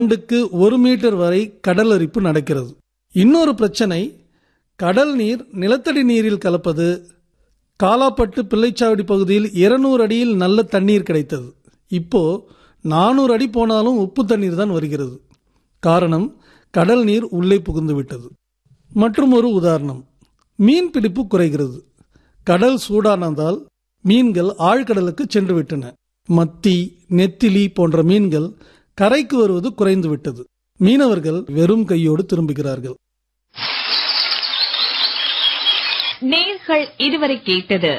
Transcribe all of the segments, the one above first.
ஆண்டுக்கு ஒரு மீட்டர் வரை கடல் அரிப்பு நடக்கிறது இன்னொரு பிரச்சனை கடல் நீர் நிலத்தடி நீரில் கலப்பது காலாப்பட்டு பிள்ளைச்சாவடி பகுதியில் 200 அடியில் நல்ல தண்ணீர் கிடைத்தது இப்போ நானூறு அடி போனாலும் உப்பு தண்ணீர் தான் வருகிறது காரணம் கடல் நீர் உள்ளே புகுந்து விட்டது மற்றும் ஒரு உதாரணம் மீன் பிடிப்பு குறைகிறது கடல் சூடானதால் மீன்கள் ஆழ்கடலுக்கு சென்று விட்டன மத்தி நெத்திலி போன்ற மீன்கள் கரைக்கு வருவது குறைந்து விட்டது மீனவர்கள் வெறும் கையோடு திரும்புகிறார்கள் நேர்கள் இதுவரை கேட்டது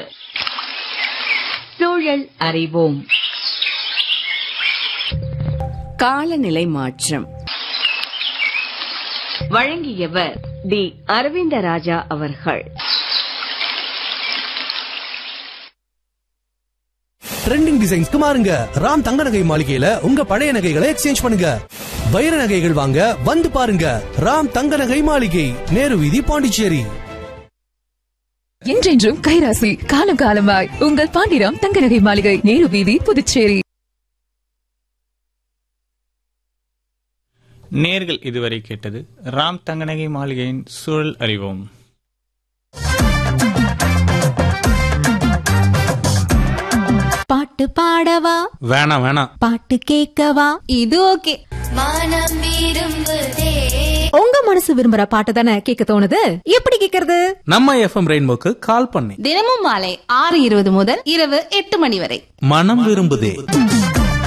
சூழல் அறிவோம் காலநிலை மாற்றம் வழங்கியவர் டி அரவிந்த ராஜா அவர்கள் ட்ரெண்டிங் டிசைன்ஸ்க்கு மாறுங்க ராம் தங்க நகை மாளிகையில உங்க பழைய நகைகளை எக்ஸ்சேஞ்ச் பண்ணுங்க வைர நகைகள் வாங்க வந்து பாருங்க ராம் தங்க நகை மாளிகை நேரு வீதி பாண்டிச்சேரி என்றென்றும் கைராசி காலம் காலமாய் உங்கள் பாண்டிராம் தங்க நகை மாளிகை நேரு வீதி புதுச்சேரி நேர்கள் இதுவரை கேட்டது ராம் தங்கநகை மாளிகையின் சூழல் அறிவோம் பாட்டு பாடவா வேணாம் வேணாம் பாட்டு கேட்கவா இது ஓகே மனம் விரும்புதே உங்க மனசு விரும்புற பாட்டு தானே கேட்க தோணுது எப்படி கேக்குறது நம்ம எஃப்எம் ரெயின்போக்கு கால் பண்ணி தினமும் மாலை ஆறு இருபது முதல் இரவு எட்டு மணி வரை மனம் விரும்புதே